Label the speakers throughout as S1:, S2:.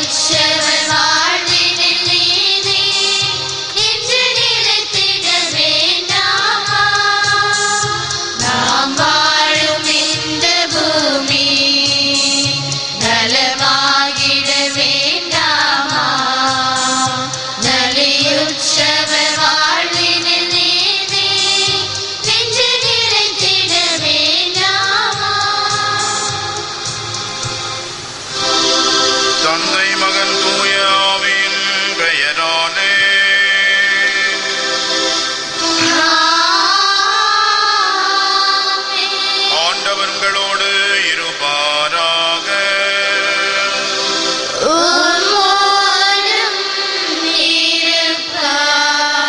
S1: உற்சவர் வாழ்வினில் நீதி நின்று நிலைத்திட வேண்டாமா நாம் வாழும் இந்த பூமி நலமாகிட வேண்டாமா நலியுற்றவர் வாழ்வினில் நீதி நின்று நிலைத்திட வேண்டாமா
S2: தந்தை மகன் தூய ஆவியின் பெயராலே ஆண்டவர்களோடு இருப்பாராக
S1: உம்மோடும் இருப்பாராக.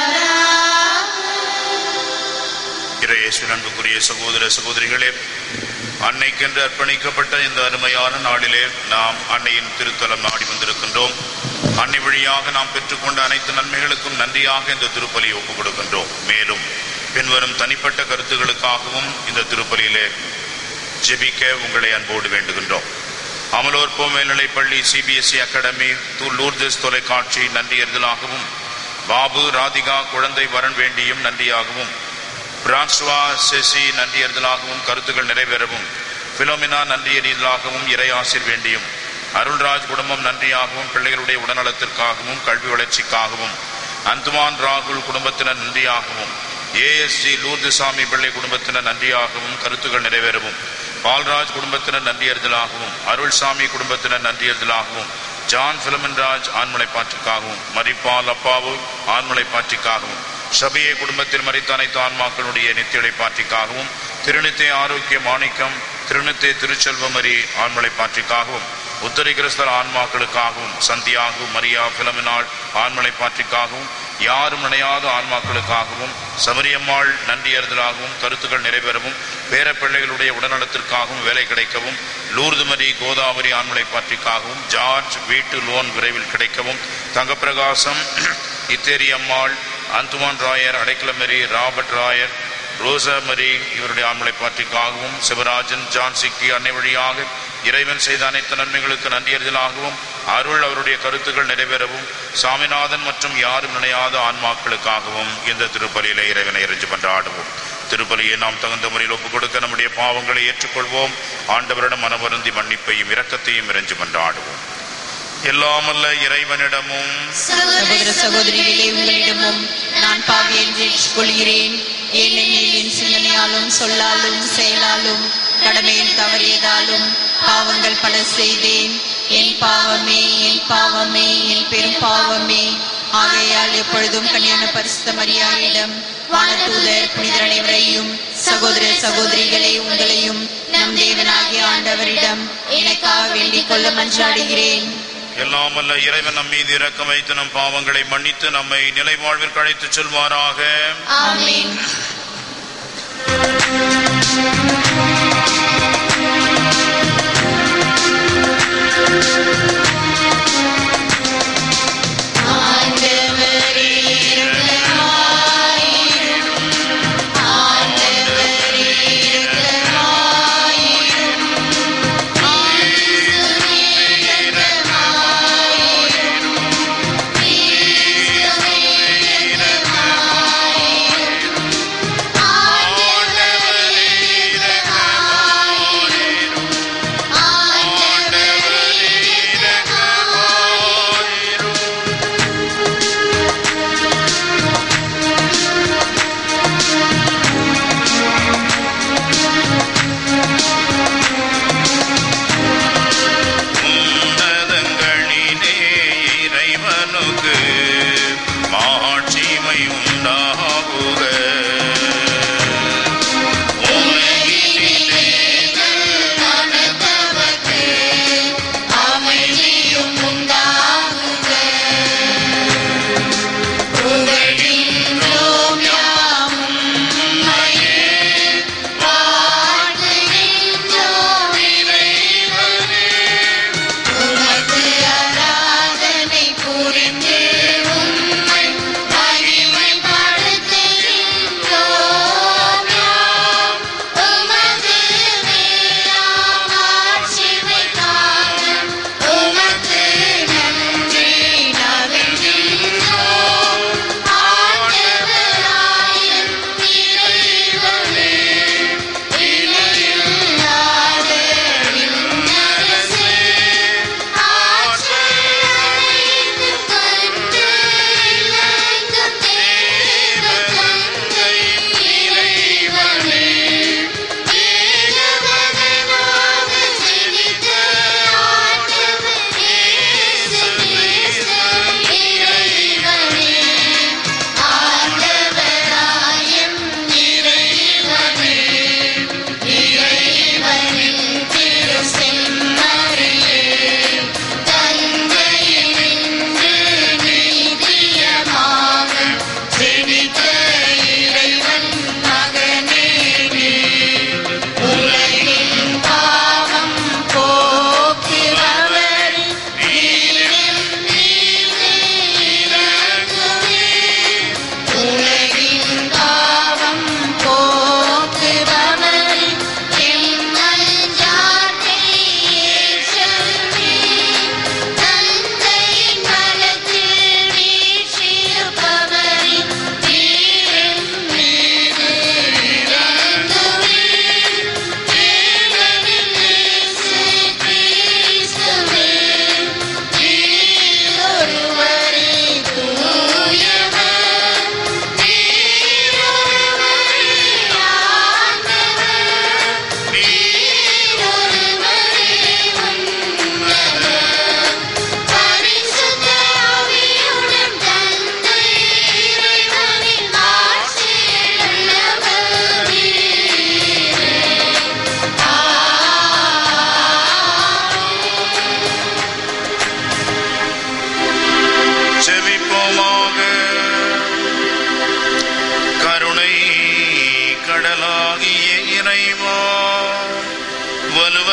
S2: இறையேசு அன்புக்குரிய சகோதர சகோதரிகளே அன்னைக்கென்று அர்ப்பணிக்கப்பட்ட இந்த அருமையான நாளிலே நாம் அன்னையின் திருத்தலம் நாடி வந்திருக்கின்றோம் அன்னை வழியாக நாம் பெற்றுக்கொண்ட அனைத்து நன்மைகளுக்கும் நன்றியாக இந்த திருப்பலியை ஒப்புக் கொடுக்கின்றோம் மேலும் பின்வரும் தனிப்பட்ட கருத்துகளுக்காகவும் இந்த திருப்பலியிலே ஜெபிக்க உங்களை அன்போடு வேண்டுகின்றோம் அமலோற்போ மேல்நிலைப் பள்ளி சிபிஎஸ்இ அகாடமி து லூர்தஸ் தொலைக்காட்சி நன்றியறிதலாகவும் பாபு ராதிகா குழந்தை வரன் வேண்டியும் நன்றியாகவும் பிரான்ஸ்வா செசி நன்றியறிதலாகவும் கருத்துக்கள் நிறைவேறவும் பிலோமினா நன்றியறிதலாகவும் இறை ஆசிர் வேண்டியும் அருள்ராஜ் குடும்பம் நன்றியாகவும் பிள்ளைகளுடைய உடல்நலத்திற்காகவும் கல்வி வளர்ச்சிக்காகவும் அந்துமான் ராகுல் குடும்பத்தினர் நன்றியாகவும் ஏஎஸ்ஜி லூர்துசாமி பிள்ளை குடும்பத்தினர் நன்றியாகவும் கருத்துக்கள் நிறைவேறவும் பால்ராஜ் குடும்பத்தினர் நன்றியறிதலாகவும் அருள்சாமி குடும்பத்தினர் நன்றியறிதலாகவும் ஜான் பிலமன்ராஜ் ஆண்மலைப்பாற்றுக்காகவும் மரிப்பால் அப்பாவு ஆண்மலைப்பாற்றிக்காகவும் சபையை குடும்பத்தில் மறித்த அனைத்து ஆன்மாக்களுடைய நித்தியலை பாற்றிக்காகவும் திருநித்தை ஆரோக்கிய மாணிக்கம் திருநித்தை திருச்செல்வமரி ஆண்மலைப்பாற்றிக்காகவும் உத்தரி கிறிஸ்தர் ஆன்மாக்களுக்காகவும் சந்தியாகு மரியா பிலமினாள் ஆண்மலைப்பாற்றிக்காகவும் யாரும் நினையாத ஆன்மாக்களுக்காகவும் சபரியம்மாள் நன்றியறுதலாகவும் கருத்துக்கள் நிறைவேறவும் பேரப்பிள்ளைகளுடைய உடல்நலத்திற்காகவும் வேலை கிடைக்கவும் லூர்துமரி கோதாவரி ஆண்மலைப்பாற்றிக்காகவும் ஜார்ஜ் வீட்டு லோன் விரைவில் கிடைக்கவும் தங்கப்பிரகாசம் இத்தேரி அம்மாள் அந்துமான் ராயர் அடைக்கலமரி ராபர்ட் ராயர் ரோசமரி இவருடைய ஆண்மலை பாற்றிக்காகவும் சிவராஜன் ஜான்சிக்கு அன்னை வழியாக இறைவன் செய்த அனைத்து நன்மைகளுக்கு நன்றியறிதலாகவும் அருள் அவருடைய கருத்துக்கள் நிறைவேறவும் சாமிநாதன் மற்றும் யாரும் நினையாத ஆன்மாக்களுக்காகவும் இந்த திருப்பலியில இறைவனை இறைஞ்சு கொண்டாடுவோம் திருப்பலியை நாம் தகுந்த முறையில் ஒப்புக் கொடுக்க நம்முடைய பாவங்களை ஏற்றுக்கொள்வோம் ஆண்டவரிடம் மனவருந்தி மன்னிப்பையும் இரக்கத்தையும் இறைஞ்சு கொண்டாடுவோம் எல்லாமல்ல இறைவனிடமும்
S3: சகோதர சகோதரிகளே உங்களிடமும் நான் பாவி என்று கொள்கிறேன் ஏனெனில் என் சிந்தனையாலும் சொல்லாலும் செயலாலும் கடமையில் தவறியதாலும் பாவங்கள் பல செய்தேன் என் பாவமே என் பாவமே என் பெரும் பாவமே ஆகையால் எப்பொழுதும் கல்யாண பரிசுத்த மரியாதையிடம் வானதூதர் புனிதர் அனைவரையும் சகோதர சகோதரிகளே உங்களையும் நம் தேவனாகிய ஆண்டவரிடம் எனக்காக வேண்டிக் கொள்ள மன்றாடுகிறேன்
S2: எல்லாமல்ல இறைவன் நம் மீது இரக்கம் வைத்து நம் பாவங்களை மன்னித்து நம்மை நிலை வாழ்விற்கு அழைத்துச் செல்வாராக
S3: ஆமென்
S1: ஆண்டவரே இரக்கமாயிரும். ஆண்டவரே இரக்கமாயிரும். இயேசுவே இரக்கமாயிரும். இயேசுவே இரக்கமாயிரும். ஆண்டவரே இரக்கமாயிரும்.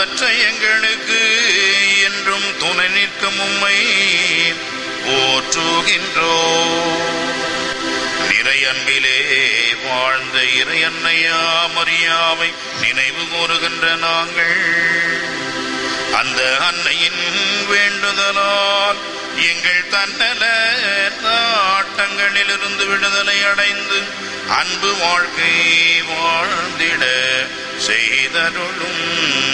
S2: ஒன்றுமற்ற எங்களுக்கு என்றும் துணை நிற்கும் உம்மை போற்றுகின்றோ நிறை அன்பிலே வாழ்ந்த இறையன்னையா மரியாவை நினைவு கூறுகின்ற நாங்கள் அந்த அன்னையின் வேண்டுதலால் எங்கள் தன்னல நாட்டங்களிலிருந்து விடுதலை அடைந்து அன்பு வாழ்க்கை வாழ்ந்திட செய்தருளும்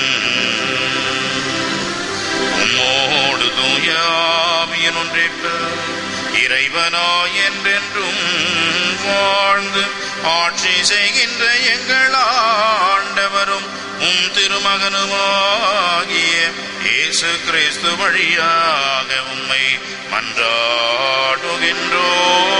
S2: உம்மோடு தூயாவியன் ஒன்றிற்கு இறைவனாய் என்றென்றும் வாழ்ந்து ஆட்சி செய்கின்ற எங்கள் ஆண்டவரும் உம் திருமகனுமாகிய இயேசு கிறிஸ்து வழியாக உம்மை மன்றாடுகின்றோ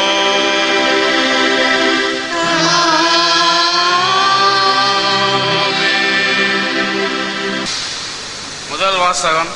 S4: முதல் வாசகம்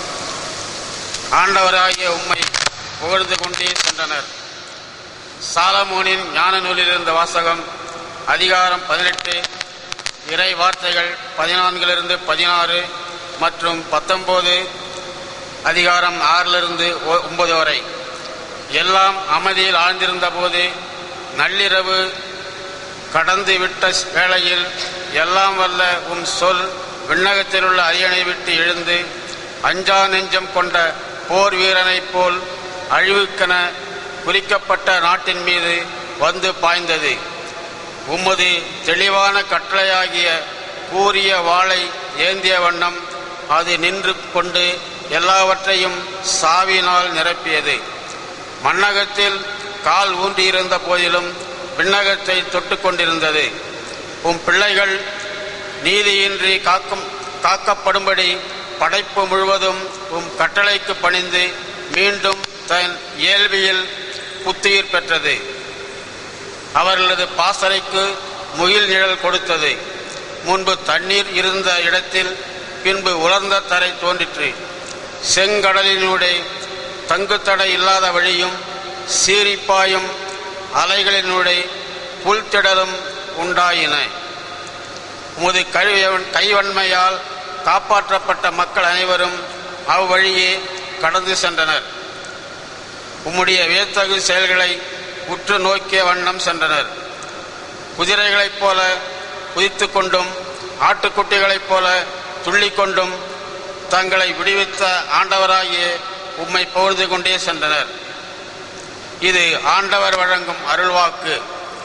S4: ஆண்டவராகிய உம்மை புகழ்ந்து கொண்டே சென்றனர் சாலமோனின் ஞான நூலிலிருந்த வாசகம் அதிகாரம் பதினெட்டு இறை வார்த்தைகள் பதினான்கிலிருந்து பதினாறு மற்றும் பத்தொன்பது அதிகாரம் ஆறிலிருந்து ஒ- ஒன்பது வரை எல்லாம் அமைதியில் ஆழ்ந்திருந்த போது நள்ளிரவு கடந்து விட்ட வேளையில் எல்லாம் வல்ல உம் சொல் விண்ணகத்தில் உள்ள அரியணை விட்டு எழுந்து அஞ்சா நெஞ்சம் கொண்ட போர் வீரனைப் போல் அழிவுக்கென குறிக்கப்பட்ட நாட்டின் மீது வந்து பாய்ந்தது உமது தெளிவான கட்டளையாகிய கூரிய வாளை ஏந்திய வண்ணம் அது நின்று கொண்டு எல்லாவற்றையும் சாவினால் நிரப்பியது மண்ணகத்தில் கால் ஊன்றியிருந்த போதிலும் விண்ணகத்தை தொட்டு கொண்டிருந்தது உம் பிள்ளைகள் நீதியின்றி காக்கும் காக்கப்படும்படி படைப்பு முழுவதும் உம் கட்டளைக்கு பணிந்து மீண்டும் தன் இயல்பியில் புத்துயிர் பெற்றது அவர்களது பாசறைக்கு முகில் நிழல் கொடுத்தது முன்பு தண்ணீர் இருந்த இடத்தில் பின்பு உலர்ந்த தரை தோன்றிற்று செங்கடலினுடைய தங்குத்தடை இல்லாத வழியும் சீரிப்பாயும் அலைகளினுடைய புல்திடலும் உண்டாயின உமது கழிவன் கைவன்மையால் காப்பாற்றப்பட்ட மக்கள் அனைவரும் அவ்வழியே கடந்து சென்றனர் உம்முடைய வியத்தகு செயல்களை உற்று நோக்கிய வண்ணம் சென்றனர் குதிரைகளைப் போல குதித்துக் கொண்டும் ஆட்டுக்குட்டிகளைப் போல துள்ளிக் கொண்டும் தங்களை விடுவித்த ஆண்டவராகிய உம்மை புகழ்ந்து கொண்டே சென்றனர் இது ஆண்டவர் வழங்கும் அருள்வாக்கு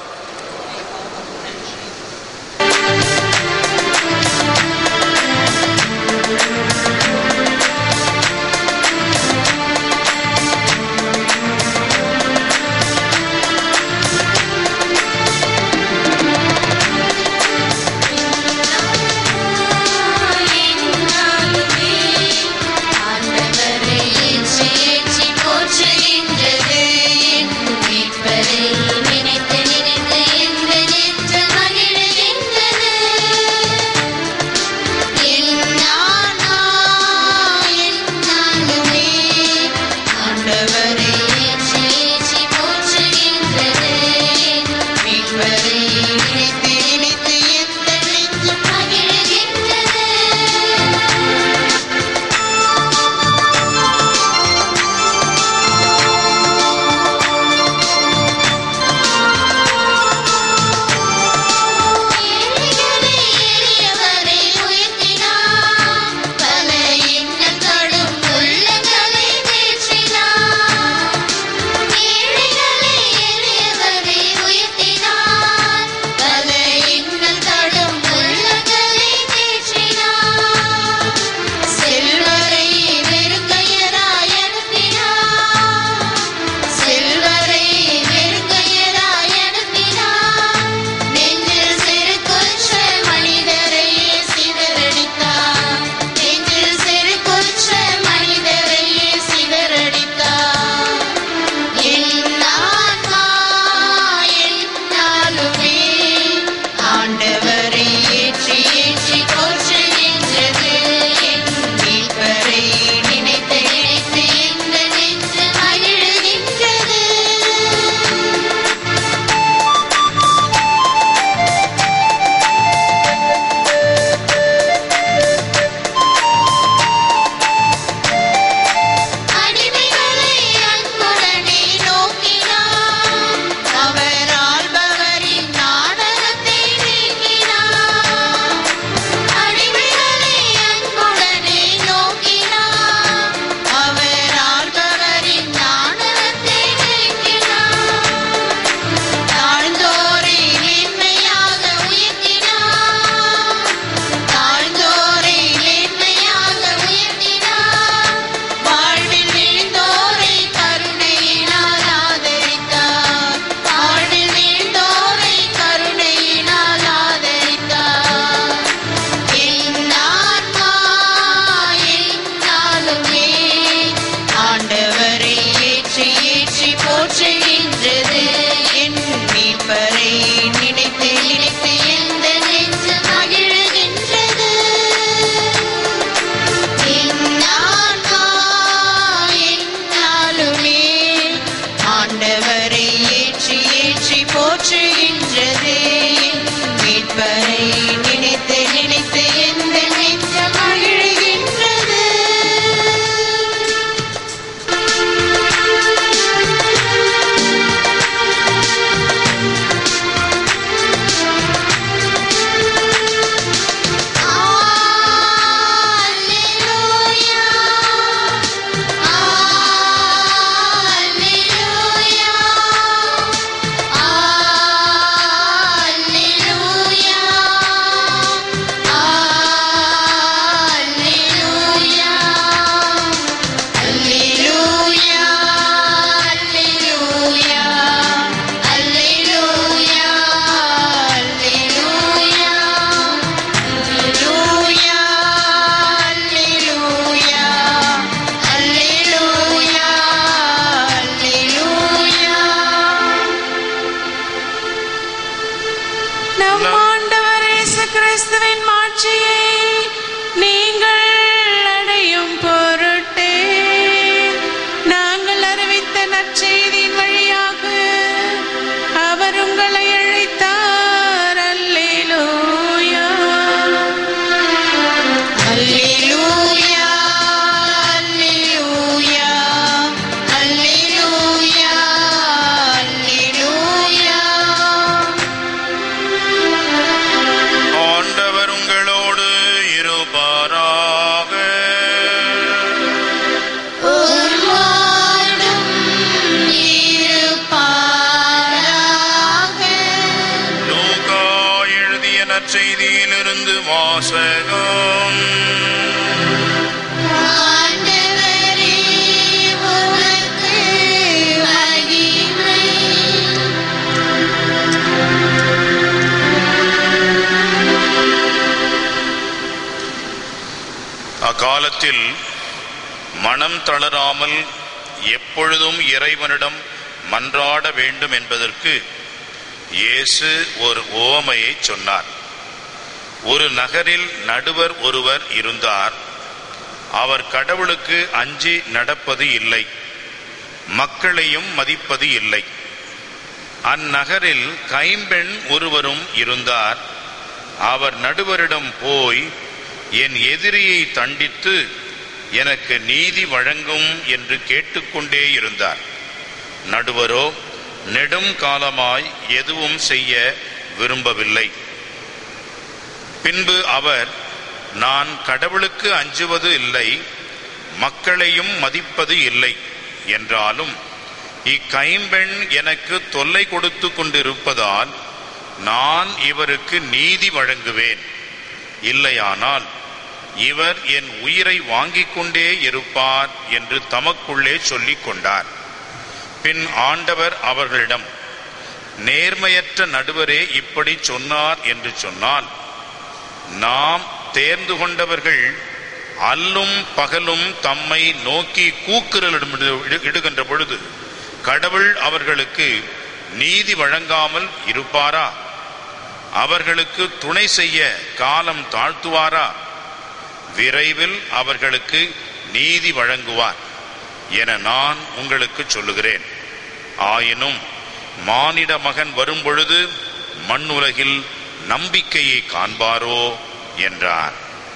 S1: ஆண்டவரை ஏற்றி ஏற்றி போற்றுகின்றது என் மீட்பரை நினைத்து
S2: காலத்தில் மனம் தளராமல் எப்பொழுதும் இறைவனிடம் மன்றாட வேண்டும் என்பதற்கு இயேசு ஒரு ஓமையை சொன்னார் ஒரு நகரில் நடுவர் ஒருவர் இருந்தார் அவர் கடவுளுக்கு அஞ்சி நடப்பது இல்லை மக்களையும் மதிப்பது இல்லை அந்நகரில் கைம்பெண் ஒருவரும் இருந்தார் அவர் நடுவரிடம் போய் என் எதிரியை தண்டித்து எனக்கு நீதி வழங்கும் என்று கேட்டுக்கொண்டே இருந்தார் நடுவரோ நெடும் காலமாய் எதுவும் செய்ய விரும்பவில்லை பின்பு அவர் நான் கடவுளுக்கு அஞ்சுவது இல்லை மக்களையும் மதிப்பது இல்லை என்றாலும் இக்கைம்பெண் எனக்கு தொல்லை கொடுத்து கொண்டிருப்பதால் நான் இவருக்கு நீதி வழங்குவேன் இல்லையானால் இவர் என் உயிரை வாங்கிக் கொண்டே இருப்பார் என்று தமக்குள்ளே சொல்லிக் கொண்டார் பின் ஆண்டவர் அவர்களிடம் நேர்மையற்ற நடுவரே இப்படி சொன்னார் என்று சொன்னால் நாம் தேர்ந்து கொண்டவர்கள் அல்லும் பகலும் தம்மை நோக்கி கூக்குரலிடும் இடுகின்ற பொழுது கடவுள் அவர்களுக்கு நீதி வழங்காமல் இருப்பாரா அவர்களுக்கு துணை செய்ய காலம் தாழ்த்துவாரா விரைவில் அவர்களுக்கு நீதி வழங்குவார் என நான் உங்களுக்கு சொல்லுகிறேன் ஆயினும் மானிட மகன் வரும்பொழுது மண்ணுலகில் நம்பிக்கையை காண்பாரோ என்றார்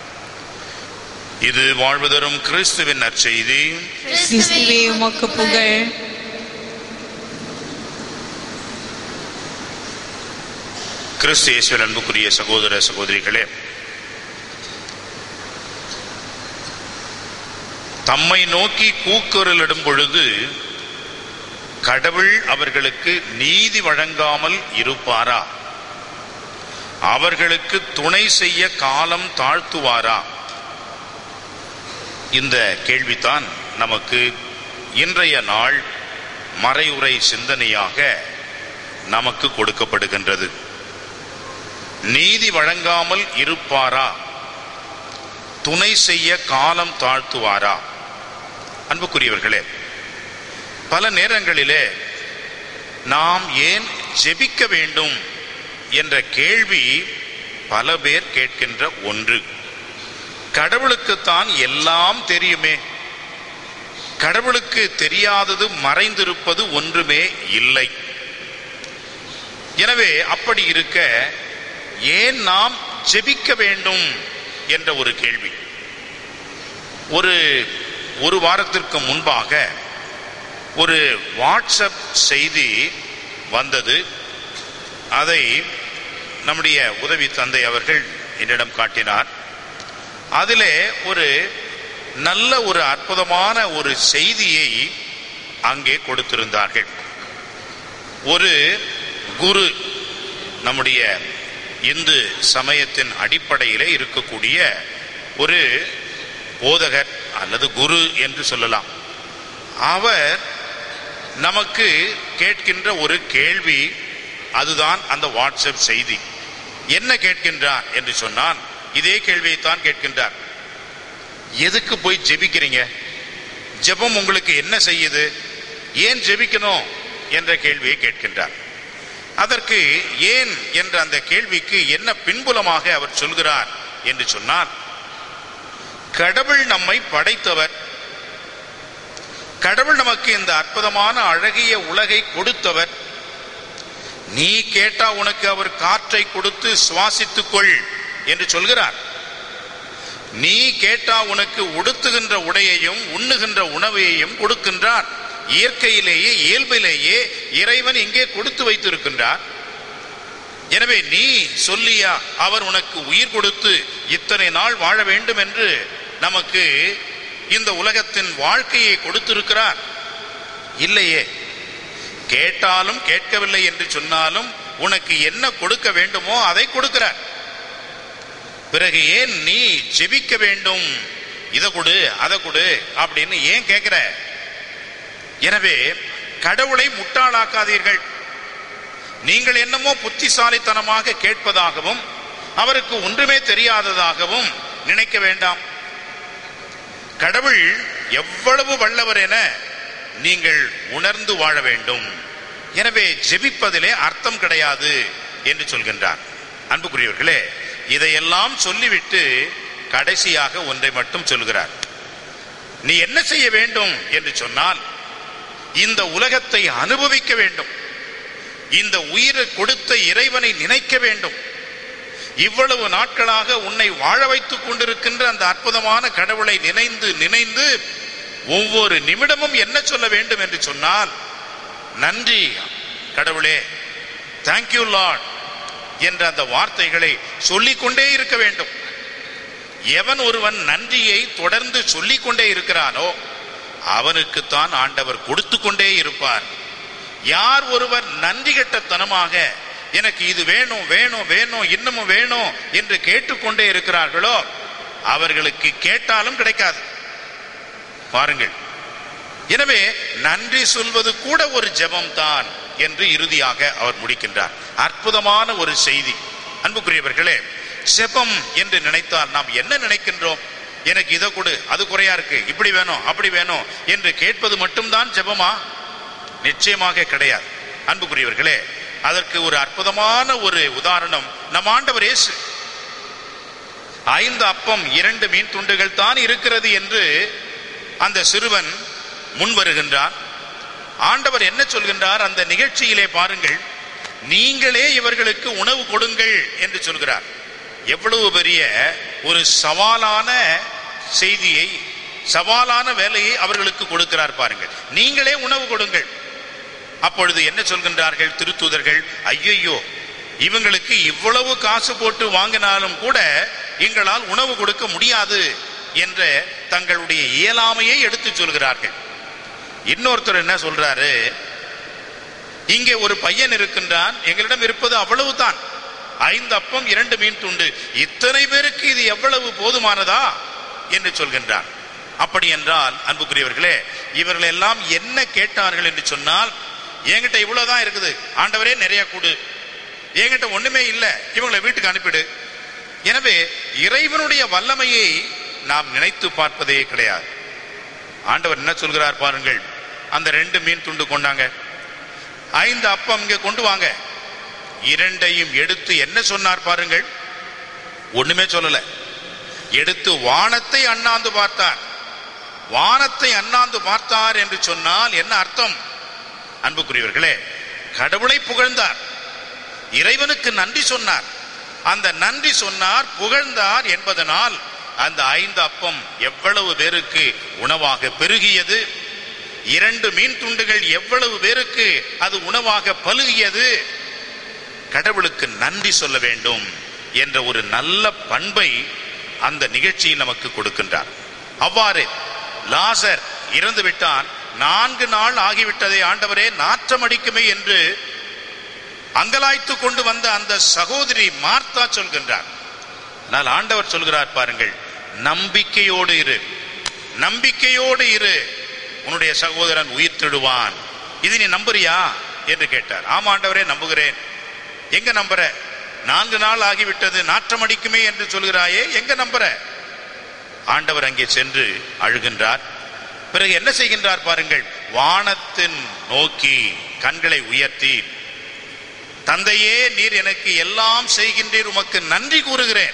S2: இது வாழ்வுதரும் கிறிஸ்துவின் நற்செய்தி
S3: கிறிஸ்துவே உமக்கு புகழ்
S2: கிறிஸ்து இயேசுவில் அன்புக்குரிய சகோதர சகோதரிகளே தம்மை நோக்கி கூக்குரலிடும் பொழுது கடவுள் அவர்களுக்கு நீதி வழங்காமல் இருப்பாரா அவர்களுக்கு துணை செய்ய காலம் தாழ்த்துவாரா இந்த கேள்விதான் நமக்கு இன்றைய நாள் மறையுறை சிந்தனையாக நமக்கு கொடுக்கப்படுகின்றது நீதி வழங்காமல் இருப்பாரா துணை செய்ய காலம் தாழ்த்துவாரா அன்புக்குரியவர்களே பல நேரங்களிலே நாம் ஏன் ஜெபிக்க வேண்டும் என்ற கேள்வி பல பேர் கேட்கின்ற ஒன்று கடவுளுக்குத்தான் எல்லாம் தெரியுமே கடவுளுக்கு தெரியாதது மறைந்திருப்பது ஒன்றுமே இல்லை எனவே அப்படி இருக்க ஏன் நாம் ஜெபிக்க வேண்டும் என்ற ஒரு கேள்வி ஒரு ஒரு வாரத்திற்கு முன்பாக ஒரு வாட்ஸ்அப் செய்தி வந்தது அதை நம்முடைய உதவி தந்தை அவர்கள் என்னிடம் காட்டினார் அதிலே ஒரு நல்ல ஒரு அற்புதமான ஒரு செய்தியை அங்கே கொடுத்திருந்தார்கள் ஒரு குரு நம்முடைய இந்து சமயத்தின் அடிப்படையிலே இருக்கக்கூடிய ஒரு போதகர் அல்லது குரு என்று சொல்லலாம் அவர் நமக்கு கேட்கின்ற ஒரு கேள்வி அதுதான் அந்த வாட்ஸ்அப் செய்தி என்ன கேட்கின்றார் என்று சொன்னால் இதே கேள்வியைத்தான் கேட்கின்றார் எதுக்கு போய் ஜெபிக்கிறீங்க ஜெபம் உங்களுக்கு என்ன செய்யுது ஏன் ஜெபிக்கணும் என்ற கேள்வியை கேட்கின்றார் அதற்கு ஏன் என்ற அந்த கேள்விக்கு என்ன பின்புலமாக அவர் சொல்கிறார் என்று சொன்னால் கடவுள் நம்மை படைத்தவர் கடவுள் நமக்கு இந்த அற்புதமான அழகிய உலகை கொடுத்தவர் நீ கேட்டா உனக்கு அவர் காற்றை கொடுத்து சுவாசித்துக்கொள் என்று சொல்கிறார் நீ கேட்டா உனக்கு உடுத்துகின்ற உடையையும் உண்ணுகின்ற உணவையும் கொடுக்கின்றார் இயற்கையிலேயே இயல்பிலேயே இறைவன் இங்கே கொடுத்து வைத்திருக்கின்றார் எனவே நீ சொல்லியா அவர் உனக்கு உயிர் கொடுத்து இத்தனை நாள் வாழ வேண்டும் என்று நமக்கு இந்த உலகத்தின் வாழ்க்கையை கொடுத்திருக்கிறார் இல்லையே கேட்டாலும் கேட்கவில்லை என்று சொன்னாலும் உனக்கு என்ன கொடுக்க வேண்டுமோ அதை கொடுக்கிறார் பிறகு ஏன் நீ ஜெபிக்க வேண்டும் இதை கொடு அதை கொடு அப்படின்னு ஏன் கேட்கிற எனவே கடவுளை முட்டாளாக்காதீர்கள் நீங்கள் என்னமோ புத்திசாலித்தனமாக கேட்பதாகவும் அவருக்கு ஒன்றுமே தெரியாததாகவும் நினைக்க வேண்டாம் கடவுள் எவ்வளவு வல்லவர் என நீங்கள் உணர்ந்து வாழ வேண்டும் எனவே ஜெபிப்பதிலே அர்த்தம் கிடையாது என்று சொல்கின்றார் அன்புக்குரியவர்களே இதையெல்லாம் சொல்லிவிட்டு கடைசியாக ஒன்றை மட்டும் சொல்கிறார் நீ என்ன செய்ய வேண்டும் என்று சொன்னால் இந்த உலகத்தை அனுபவிக்க வேண்டும் இந்த உயிரை கொடுத்த இறைவனை நினைக்க வேண்டும் இவ்வளவு நாட்களாக உன்னை வாழ வைத்துக் கொண்டிருக்கின்ற அந்த அற்புதமான கடவுளை நினைந்து நினைந்து ஒவ்வொரு நிமிடமும் என்ன சொல்ல வேண்டும் என்று சொன்னால் நன்றி கடவுளே தேங்க்யூ லார்ட் என்ற அந்த வார்த்தைகளை சொல்லிக்கொண்டே இருக்க வேண்டும் எவன் ஒருவன் நன்றியை தொடர்ந்து சொல்லிக்கொண்டே இருக்கிறானோ அவனுக்குத்தான் ஆண்டவர் கொடுத்து கொண்டே இருப்பார் யார் ஒருவர் நன்றி கெட்டத்தனமாக எனக்கு இது வேணும் வேணும் வேணும் இன்னமும் வேணும் என்று கேட்டுக்கொண்டே இருக்கிறார்களோ அவர்களுக்கு கேட்டாலும் கிடைக்காது பாருங்கள் எனவே நன்றி சொல்வது கூட ஒரு ஜெபம் தான் என்று இறுதியாக அவர் முடிக்கின்றார் அற்புதமான ஒரு செய்தி அன்புக்குரியவர்களே ஜெபம் என்று நினைத்தால் நாம் என்ன நினைக்கின்றோம் எனக்கு இதை கொடு அது குறையா இருக்கு இப்படி வேணும் அப்படி வேணும் என்று கேட்பது மட்டும்தான் ஜெபமா நிச்சயமாக கிடையாது அன்புக்குரியவர்களே அதற்கு ஒரு அற்புதமான ஒரு உதாரணம் நம் ஆண்டவர் இயேசு ஐந்து அப்பம் இரண்டு மீன் துண்டுகள் தான் இருக்கிறது என்று அந்த சிறுவன் முன் வருகின்றார் ஆண்டவர் என்ன சொல்கின்றார் அந்த நிகழ்ச்சியிலே பாருங்கள் நீங்களே இவர்களுக்கு உணவு கொடுங்கள் என்று சொல்கிறார் எவ்வளவு பெரிய ஒரு சவாலான செய்தியை சவாலான வேலையை அவர்களுக்கு கொடுக்கிறார் பாருங்கள் நீங்களே உணவு கொடுங்கள் அப்பொழுது என்ன சொல்கின்றார்கள் திருத்தூதர்கள் ஐயையோ இவங்களுக்கு இவ்வளவு காசு போட்டு வாங்கினாலும் கூட எங்களால் உணவு கொடுக்க முடியாது என்ற தங்களுடைய இயலாமையை எடுத்து சொல்கிறார்கள் இன்னொருத்தர் என்ன சொல்றாரு இங்கே ஒரு பையன் இருக்கின்றான் எங்களிடம் இருப்பது அவ்வளவுதான் ஐந்து அப்பம் இரண்டு மீன் துண்டு இத்தனை பேருக்கு இது எவ்வளவு போதுமானதா என்று சொல்கின்றார் அப்படி என்றால் அன்புக்குரியவர்களே இவர்கள் எல்லாம் என்ன கேட்டார்கள் என்று சொன்னால் என்கிட்ட இவ்வளவுதான் இருக்குது ஆண்டவரே நிறைய கொடு என்கிட்ட ஒண்ணுமே இல்லை இவங்களை வீட்டுக்கு அனுப்பிடு எனவே இறைவனுடைய வல்லமையை நாம் நினைத்து பார்ப்பதே கிடையாது ஆண்டவர் என்ன சொல்கிறார் பாருங்கள் அந்த ரெண்டு மீன் துண்டு கொண்டாங்க ஐந்து அப்பம் இங்க கொண்டு வாங்க இரண்டையும் எடுத்து என்ன சொன்னார் பாருங்கள் ஒண்ணுமே சொல்லல எடுத்து வானத்தை அண்ணாந்து பார்த்தார் வானத்தை அண்ணாந்து பார்த்தார் என்று சொன்னால் என்ன அர்த்தம் அன்புக்குரியவர்களே கடவுளை புகழ்ந்தார் இறைவனுக்கு நன்றி சொன்னார் அந்த நன்றி சொன்னார் புகழ்ந்தார் என்பதனால் அந்த ஐந்து அப்பம் எவ்வளவு பேருக்கு உணவாக பெருகியது இரண்டு மீன் துண்டுகள் எவ்வளவு பேருக்கு அது உணவாக பழுகியது கடவுளுக்கு நன்றி சொல்ல வேண்டும் என்ற ஒரு நல்ல பண்பை அந்த நிகழ்ச்சியில் நமக்கு கொடுக்கின்றார் அவ்வாறு லாசர் இறந்து விட்டான் நான்கு நாள் ஆகிவிட்டதே ஆண்டவரே நாற்றம் அடிக்குமே என்று அங்கலாய்த்து கொண்டு வந்த அந்த சகோதரி மார்த்தா சொல்கின்றார் ஆனால் ஆண்டவர் சொல்கிறார் பாருங்கள் நம்பிக்கையோடு இரு நம்பிக்கையோடு இரு உன்னுடைய சகோதரன் உயிர்த்திடுவான் இது நீ நம்புறியா என்று கேட்டார் ஆமா ஆண்டவரே நம்புகிறேன் எங்க நம்புற நான்கு நாள் ஆகிவிட்டது நாற்றம் அடிக்குமே என்று சொல்கிறாயே எங்க நம்புற ஆண்டவர் அங்கே சென்று அழுகின்றார் பிறகு என்ன செய்கின்றார் பாருங்கள் வானத்தின் நோக்கி கண்களை உயர்த்தி தந்தையே நீர் எனக்கு எல்லாம் செய்கின்றீர் உமக்கு நன்றி கூறுகிறேன்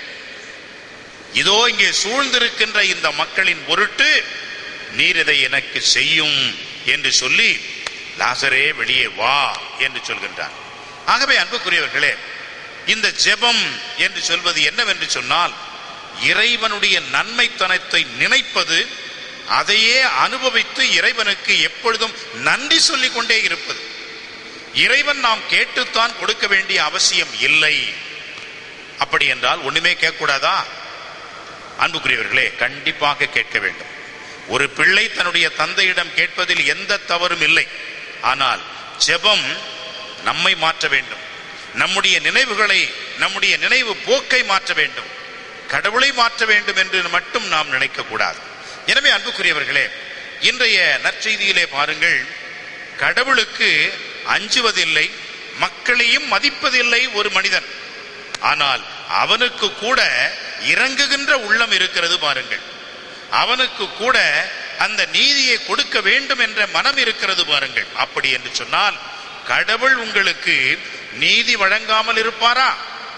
S2: இதோ இங்கே சூழ்ந்திருக்கின்ற இந்த மக்களின் பொருட்டு நீர் இதை எனக்கு செய்யும் என்று சொல்லி லாசரே வெளியே வா என்று சொல்கின்றார் ஆகவே அன்புக்குரியவர்களே இந்த ஜெபம் என்று சொல்வது என்னவென்று சொன்னால் இறைவனுடைய நன்மைத்தனத்தை நினைப்பது அதையே அனுபவித்து இறைவனுக்கு எப்பொழுதும் நன்றி சொல்லிக் கொண்டே இருப்பது இறைவன் நாம் கேட்டுத்தான் கொடுக்க வேண்டிய அவசியம் இல்லை அப்படி என்றால் ஒண்ணுமே கேட்கக்கூடாதா அன்புக்குரியவர்களே கண்டிப்பாக கேட்க வேண்டும் ஒரு பிள்ளை தன்னுடைய தந்தையிடம் கேட்பதில் எந்த தவறும் இல்லை ஆனால் ஜெபம் நம்மை மாற்ற வேண்டும் நம்முடைய நினைவுகளை நம்முடைய நினைவு போக்கை மாற்ற வேண்டும் கடவுளை மாற்ற வேண்டும் என்று மட்டும் நாம் நினைக்க கூடாது எனவே அன்புக்குரியவர்களே இன்றைய நற்செய்தியிலே பாருங்கள் கடவுளுக்கு அஞ்சுவதில்லை மக்களையும் மதிப்பதில்லை ஒரு மனிதன் ஆனால் அவனுக்கு கூட இறங்குகின்ற உள்ளம் இருக்கிறது பாருங்கள் அவனுக்கு கூட அந்த நீதியை கொடுக்க வேண்டும் என்ற மனம் இருக்கிறது பாருங்கள் அப்படி என்று சொன்னால் கடவுள் உங்களுக்கு நீதி வழங்காமல் இருப்பாரா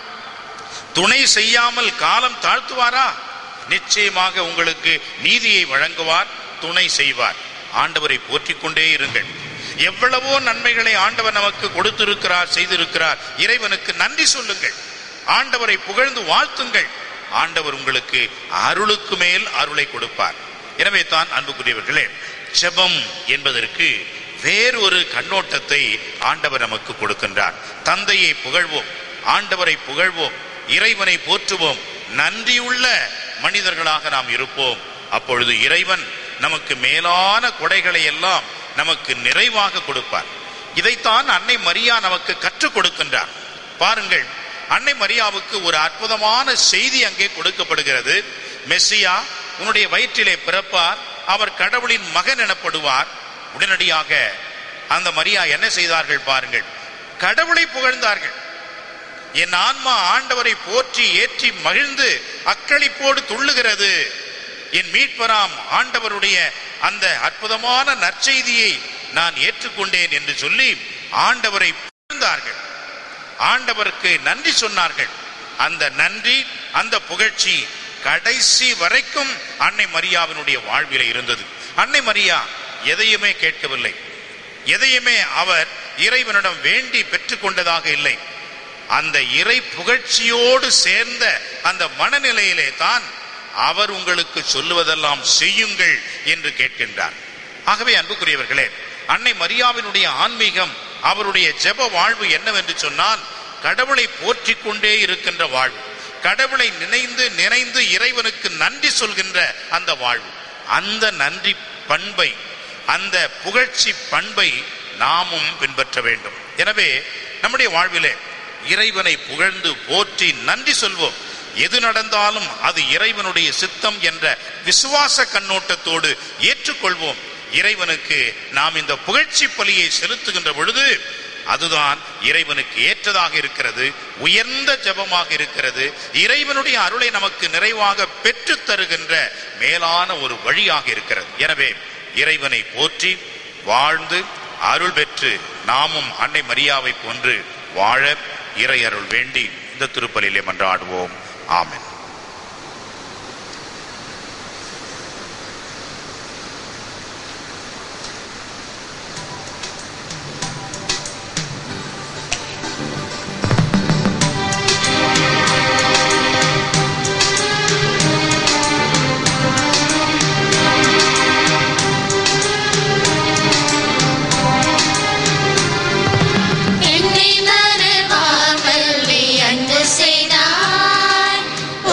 S2: துணை செய்யாமல் காலம் தாழ்த்துவாரா நிச்சயமாக உங்களுக்கு நீதியை வழங்குவார் துணை செய்வார் ஆண்டவரை போற்றிக் கொண்டே இருங்கள் எவ்வளவோ நன்மைகளை ஆண்டவர் நமக்கு கொடுத்திருக்கிறார் செய்திருக்கிறார் இறைவனுக்கு நன்றி சொல்லுங்கள் ஆண்டவரை புகழ்ந்து வாழ்த்துங்கள் ஆண்டவர் உங்களுக்கு அருளுக்கு மேல் அருளை கொடுப்பார் எனவே தான் அன்புக்குரியவர்களே ஜெபம் என்பதற்கு வேறொரு கண்ணோட்டத்தை ஆண்டவர் நமக்கு கொடுக்கின்றார் தந்தையை புகழ்வோம் ஆண்டவரை புகழ்வோம் இறைவனை போற்றுவோம் நன்றியுள்ள மனிதர்களாக நாம் இருப்போம் அப்பொழுது இறைவன் நமக்கு மேலான கொடைகளை எல்லாம் நமக்கு நிறைவாக கொடுப்பார் இதைத்தான் அன்னை மரியா நமக்கு கற்றுக் கொடுக்கின்றார் பாருங்கள் அன்னை மரியாவுக்கு ஒரு அற்புதமான செய்தி அங்கே கொடுக்கப்படுகிறது மெஸ்ஸியா உன்னுடைய வயிற்றிலே பிறப்பார் அவர் கடவுளின் மகன் எனப்படுவார் உடனடியாக அந்த மரியா என்ன செய்தார்கள் பாருங்கள் கடவுளை புகழ்ந்தார்கள் என் ஆன்மா ஆண்டவரை போற்றி ஏற்றி மகிழ்ந்து அக்களிப்போடு துள்ளுகிறது என் மீட்பராம் ஆண்டவருடைய அந்த அற்புதமான நற்செய்தியை நான் ஏற்றுக்கொண்டேன் என்று சொல்லி ஆண்டவரை புகழ்ந்தார்கள் ஆண்டவருக்கு நன்றி சொன்னார்கள் அந்த நன்றி அந்த புகழ்ச்சி கடைசி வரைக்கும் அன்னை மரியாவினுடைய வாழ்வில இருந்தது அன்னை மரியா எதையுமே கேட்கவில்லை எதையுமே அவர் இறைவனிடம் வேண்டி பெற்றுக்கொண்டதாக இல்லை அந்த இறை புகழ்ச்சியோடு சேர்ந்த அந்த மனநிலையிலே தான் அவர் உங்களுக்கு சொல்லுவதெல்லாம் செய்யுங்கள் என்று கேட்கின்றார் ஆகவே அன்புக்குரியவர்களே அன்னை மரியாவினுடைய ஆன்மீகம் அவருடைய ஜெப வாழ்வு என்னவென்று சொன்னால் கடவுளை போற்றிக் கொண்டே இருக்கின்ற வாழ்வு கடவுளை நினைந்து நினைந்து இறைவனுக்கு நன்றி சொல்கின்ற அந்த வாழ்வு அந்த நன்றி பண்பை அந்த புகழ்ச்சி பண்பை நாமும் பின்பற்ற வேண்டும் எனவே நம்முடைய வாழ்விலே இறைவனை புகழ்ந்து போற்றி நன்றி சொல்வோம் எது நடந்தாலும் அது இறைவனுடைய சித்தம் என்ற விசுவாச கண்ணோட்டத்தோடு ஏற்றுக்கொள்வோம் இறைவனுக்கு நாம் இந்த புகழ்ச்சி பலியை செலுத்துகின்ற பொழுது அதுதான் இறைவனுக்கு ஏற்றதாக இருக்கிறது உயர்ந்த ஜெபமாக இருக்கிறது இறைவனுடைய அருளை நமக்கு நிறைவாக பெற்றுத் தருகின்ற மேலான ஒரு வழியாக இருக்கிறது எனவே இறைவனை போற்றி வாழ்ந்து அருள் பெற்று நாமும் அன்னை மரியாவை போன்று வாழ இறை அருள் வேண்டி இந்த திருப்பலிலே மன்றாடுவோம் ஆமென்
S1: என்னை மறவாமல் நீ அன்பு செய்தாய்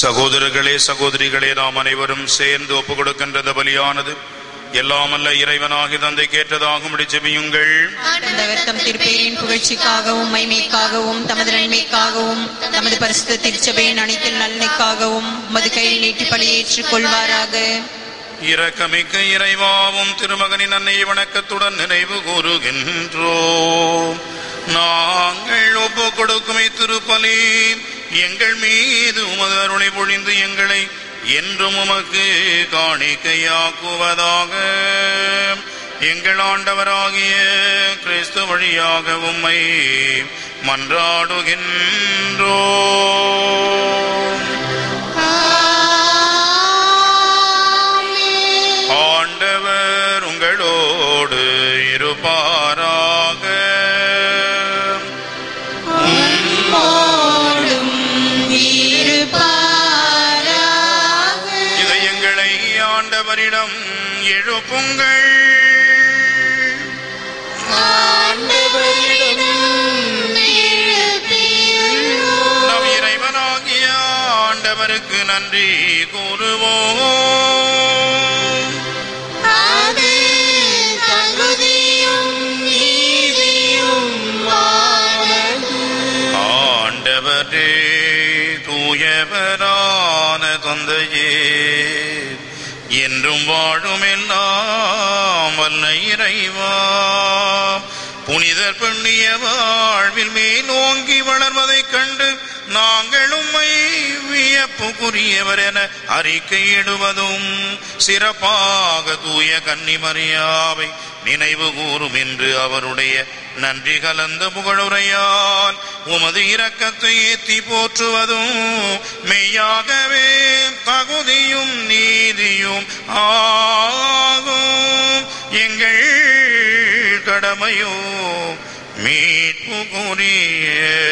S2: சகோதரர்களே சகோதரிகளே நாம் அனைவரும் சேர்ந்து ஒப்பு கொடுக்கின்றது பலியானது எல்லாமல்ல இறைவனாகி தந்தை கேட்டதாகும்படி ஜெபியுங்கள்
S3: ஆண்டவர் தம் திருப்பேரின் புகழ்ச்சிக்காகவும் மைமைக்காகவும் தமது நன்மைக்காகவும் தமது பரிசுத்த திருச்சபையின் அனைத்து நலனுக்காகவும் உமது கையில் நீட்டி பலியேற்றுக் கொள்வாராக
S2: இரக்கமிக்க இறைவாவும் திருமகனின் அன்னை வணக்கத்துடன் நினைவு கூறுகின்றோம் நாங்கள் ஒப்பு கொடுக்கும் திருப்பலி எங்கள் மீது உமது அருளை பொழிந்து எங்களை என்றும் உமக்கு காணிக்கையாக்குவதாக எங்கள் ஆண்டவராகிய கிறிஸ்து வழியாக உம்மை மன்றாடுகின்றோம் ஆண்டவர் உங்களோடு இருப்பாராக இதயங்களை ஆண்டவரிடம் எழுப்புங்கள் நம் இறைவனாகிய ஆண்டவருக்கு நன்றி கூறுவோம் ஆண்டவரே தூயவரான தந்தையே என்றும் வாழும் எல்லாம் வல்ல இறைவா புனிதர் பெண்ணிய வாழ்வில் மேலோங்கி வளர்வதைக் கண்டு நாங்கள் உம்மை வியப்புக்குரியவர் என அறிக்கையிடுவதும் சிறப்பாக தூய கன்னிமரியாவை நினைவு கூறும் என்று அவருடைய நன்றி கலந்த புகழுரையால் உமது இரக்கத்தை ஏத்தி போற்றுவதும் மெய்யாகவே தகுதியும் நீதியும் ஆகும் எங்கள் கடமையோ மீட்புக்குரிய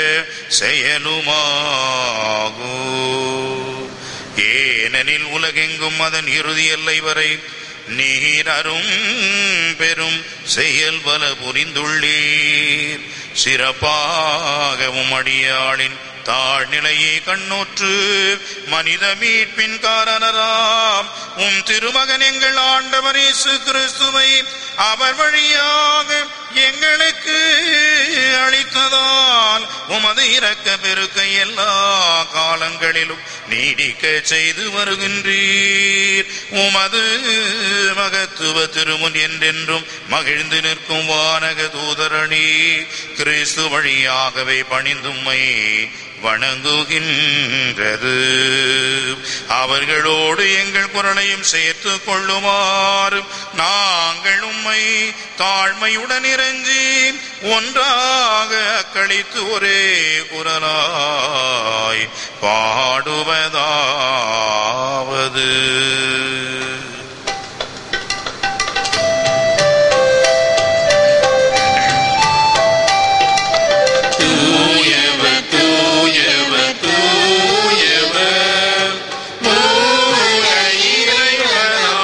S2: செயலுமாகும் ஏனெனில் உலகெங்கும் அதன் இறுதி எல்லை வரை நீர் அரும் பெரும் செயல் பல புரிந்துள்ளீர் சிறப்பாகவும் அடியாளின் தாழ்நிலையை கண்ணோற்று மனித மீட்பின் காரணராம் உம் திருமகன் எங்கள் ஆண்டவர் இயேசு கிறிஸ்துவை அவர் வழியாக எங்களுக்கு அளித்ததால் உமது இரக்க பெருக்க எல்லா காலங்களிலும் நீடிக்க செய்து வருகின்றீர் உமது மகத்துவ திருமுன் என்றென்றும் மகிழ்ந்து நிற்கும் வானக தூதரணி கிறிஸ்து வழியாகவே பணிந்தும்மை வணங்குகின்றது அவர்களோடு எங்கள் குரலையும் சேர்த்து கொள்ளுமாறு நாங்கள் உம்மை தாழ்மையுடன் இறஞ்சி ஒன்றாக கழித்து ஒரே குரலாய் பாடுவதாவது தூயவர் தூயவர் தூயவர் மூல இறைவனாண்டவர்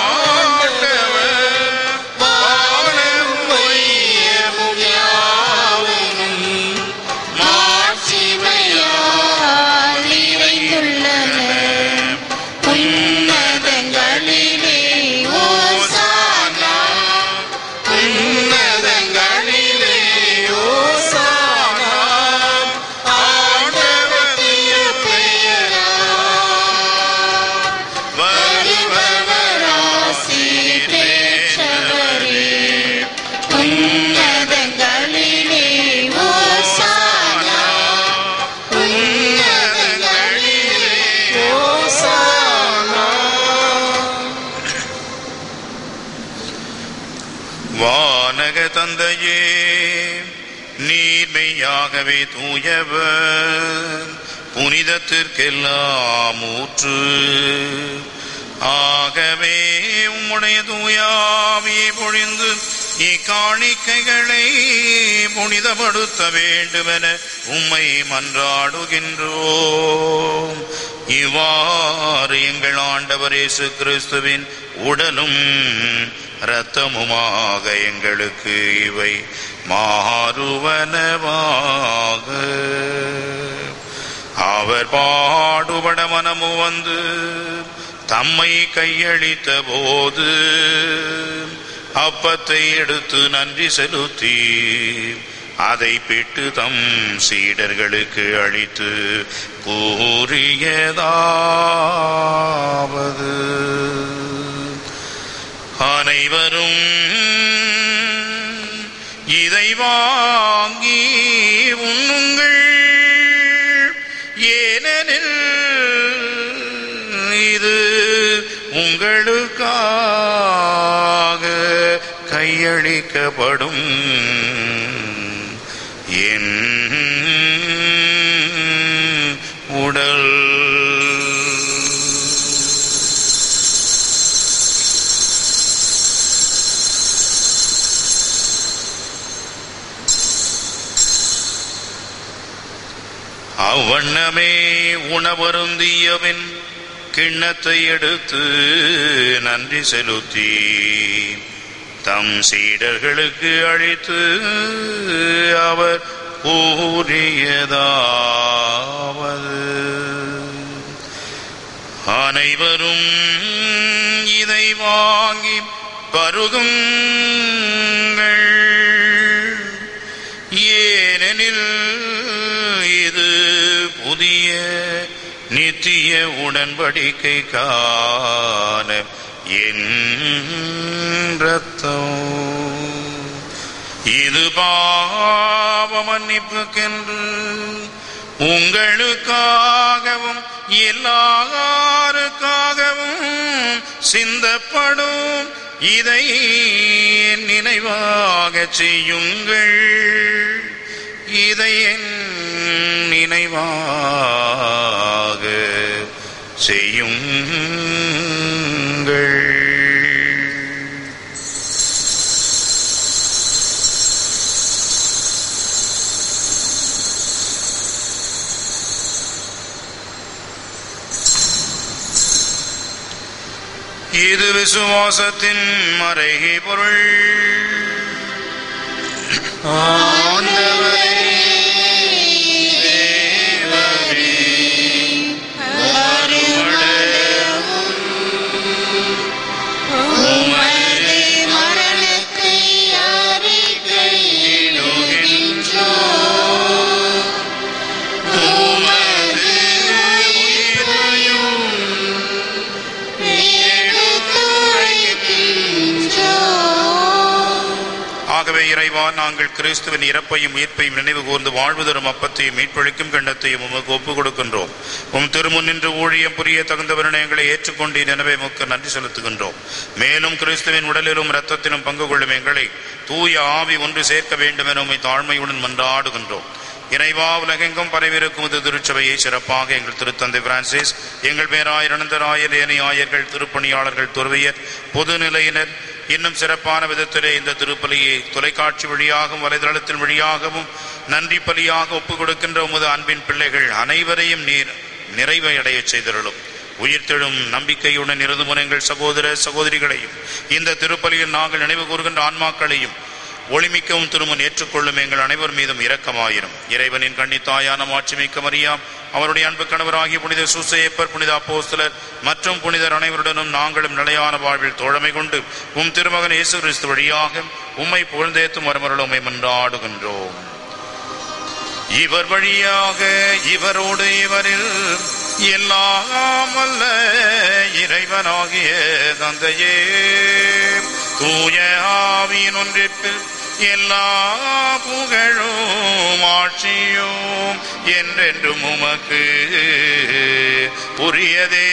S2: வானம் வையமும் யாவும் மாட்சிமையால் நிறைந்துள்ளன உன்னதங்களிலே ஓசானா உன்னதங்களிலே ஓசானா ஆண்டவர் திருப்பெயரால் வருபவராசி பெற்றவரே
S1: உன்னதங்களிலே ஓசானா உன்னதங்களிலே
S2: வானக தந்தையே நீர்மையாகவே தூயவர் புனிதத்திற்கெல்லாம் ஊற்று ஆகவே உம்முடைய தூயாவியை பொழிந்து இக்காணிக்கைகளை புனிதப்படுத்த வேண்டுமென உம்மை மன்றாடுகின்றோம் இவ்வாறு எங்கள் ஆண்டவர் இயேசு கிறிஸ்துவின் உடலும் இரத்தமுமாக எங்களுக்கு இவை மாறுவனவாக அவர் பாடுபட மனமு வந்து தம்மை கையளித்த போது அப்பத்தை எடுத்து நன்றி செலுத்தி அதை பிட்டு தம் சீடர்களுக்கு அளித்து கூறியதாவது அனைவரும் இதை வாங்கி உண்ணுங்கள் ஏனெனில் இது உங்களுக்காக கையளிக்கப்படும் என் உடல் அவ்வண்ணமே உணவருந்தியவன் கிண்ணத்தை எடுத்து நன்றி செலுத்தி தம் சீடர்களுக்கு அழைத்து அவர் கூறியதாவது அனைவரும் இதை வாங்கி பருகுங்கள் ஏனெனில் இது புதிய நித்திய உடன்படிக்கைக்கான என் ரத்தம் இது பாவ மன்னிப்புக்கென்று உங்களுக்காகவும் எல்லாருக்காகவும் சிந்தப்படும் இதை நினைவாக செய்யுங்கள் இதை என் நினைவாக செய்யுங்கள் இது விசுவாசத்தின் மறைகை பொருள் ஆண்டவரே, தேவரே,
S1: உமது மரணத்தை அறிக்கையிடுகின்றோம். உமது உயிரையும் எடுத்துரைக்கின்றோம்.
S2: ஆகவே இறைவா நாங்கள் கிறிஸ்துவின் இறப்பையும் உயிர்ப்பையும் நினைவு கூர்ந்து வாழ்வு தரும் அப்பத்தையும் மீட்பளிக்கும் கண்டத்தையும் உமக்கு ஒப்புக் கொடுக்கின்றோம் உம் திருமுன் நின்று ஊழியம் புரிய தகுந்தவரனை எங்களை ஏற்றுக்கொண்டு எனவே உமக்கு நன்றி செலுத்துகின்றோம் மேலும் கிறிஸ்துவின் உடலிலும் இரத்தத்திலும் பங்கு கொள்ளும் எங்களை தூய ஆவி ஒன்று சேர்க்க வேண்டும் என உம்மை தாழ்மையுடன் மன்றாடுகின்றோம் இறைவா உலகெங்கும் பரவிருக்கும் இது திருச்சபையை சிறப்பாக எங்கள் திருத்தந்தை பிரான்சிஸ் எங்கள் பேராயர் அனந்தராயர் ஏனைய ஆயர்கள் திருப்பணியாளர்கள் துறவியர் பொதுநிலையினர் இன்னும் சிறப்பான விதத்திலே இந்த திருப்பலியை தொலைக்காட்சி வழியாகவும் வலைதளத்தின் வழியாகவும் நன்றி பலியாக ஒப்புக் கொடுக்கின்ற உமது அன்பின் பிள்ளைகள் அனைவரையும் நீர் நிறைவை அடையச் செய்திருளும் உயிர்த்தெழும் நம்பிக்கையுடன் இருந்துமுன எங்கள் சகோதர சகோதரிகளையும் இந்த திருப்பலியில் நாங்கள் நினைவு கூறுகின்ற ஆன்மாக்களையும் ஒளிமிக்கவும் திருமுன் ஏற்றுக்கொள்ளும் எங்கள் அனைவர் மீதும் இரக்கமாயிரும் இறைவனின் கண்ணித்தாயான மாட்சிமிக்க மரியாம் அவருடைய அன்பு கணவராகிய புனித சூசையப்பர் புனித அப்போஸ்தலர் மற்றும் புனிதர் அனைவருடனும் நாங்களும் நிலையான வாழ்வில் தோழமை கொண்டு உம் திருமகன் இயேசு கிறிஸ்து வழியாக உம்மை புகழ்ந்தேத்தும் வரமருள் உம்மை மன்றாடுகின்றோம் இவர் வழியாக இவரோடு இவரில் எல்லாம் அல்ல இறைவனாகிய தந்தையே தூய ஆவியின் ஒன்றிற்பில் எல்லா புகழும் ஆட்சியும் என்றென்றும் உமக்கு உரியதே